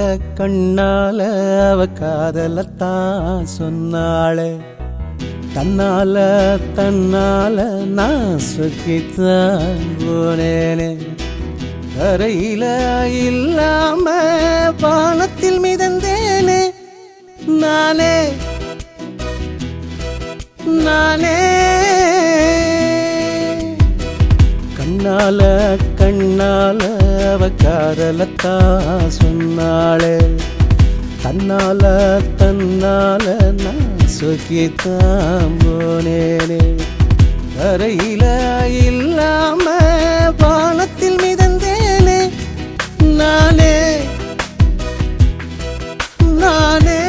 கண்ணால அவ காதலத்தான் சொன்னாளே தன்னால தன்னால நான் சுக்கித்தான் போனேனே கரையில இல்லாம வானத்தில் மிதந்தேனே நானே நானே கண்ணால கண்ணால அவ காதலத்தான் சொன்னாளே தன்னால தன்னால நான் சுக்கித்தான் போனேனே கரையில இல்லாம வானத்தில் மிதந்தேனே நானே நானே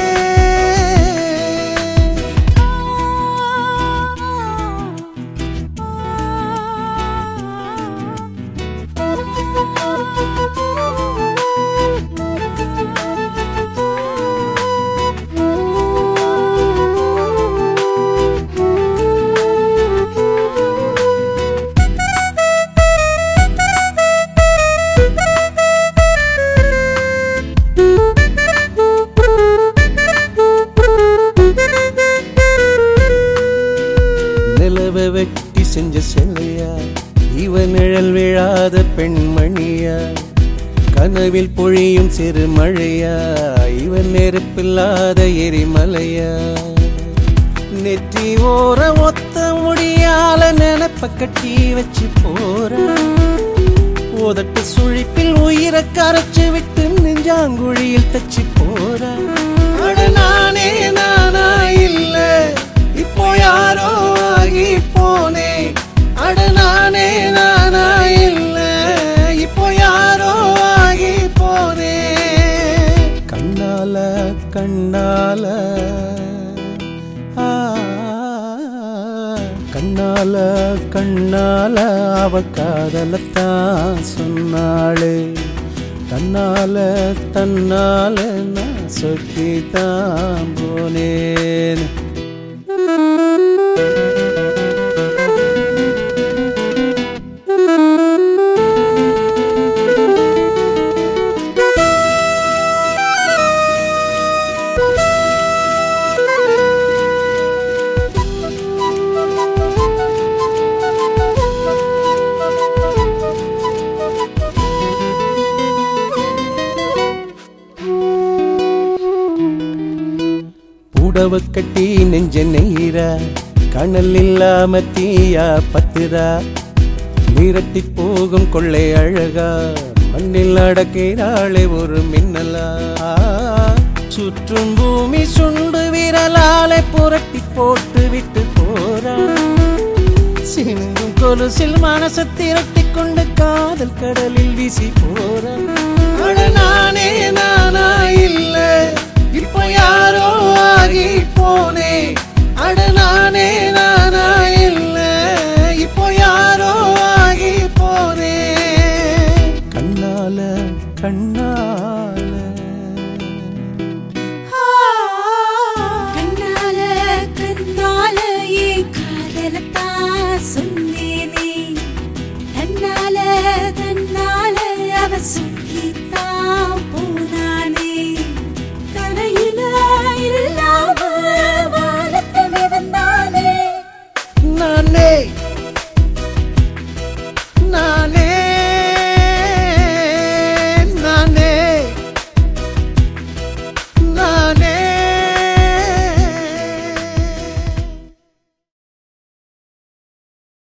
நிலவ வெட்டி செஞ்ச சிலையா இவன் நிழல் விழாத பெண்மணியா கனவில் பொழியும் சிறு மழையா இவன் நெருப்பில்லாத எரிமலையா நெற்றி ஓர ஒத்த முடியால நினைப்ப கட்டி வச்சு போற உதட்டு சுழிப்பில் உயிரை கரைச்சு விட்டு நெஞ்சாங்குழியில் தச்சு போற அட நானே நானா இல்ல இப்போ யாரோ ஆகி போனே அட நானே நானா இல்ல இப்போ யாரோ ஆகி போனே கண்ணால கண்ணால ஆ, கண்ணால கண்ணால அவ காதலத்தான் சொன்னாளே தன்னால தன்னால நான் சொக்கித்தான் போனேன் புடவ கட்டி நெஞ்ச நெய்ரா கணல் இல்லாம தீயா பத்துரா நீரட்டி போகும் கொள்ளை அழகா மண்ணில் அடக்கிறாளே ஒரு மின்னலா சுற்றும் பூமி சுண்டு விரலாலே புரட்டி போட்டு விட்டு போறா சினுங்கும் கொலுசில் மனச திரட்டி கொண்டு காதல் கடலில் வீசி போறா அட நானே நானா இல்ல இப்ப யாரோ ஆகி போனே அட நானே நானா இல்ல இப்போ யாரோ ஆகி போனே கண்ணால கண்ணால கண்ணால கண்ணால ஏ காதலத்தான் சொன்னேன்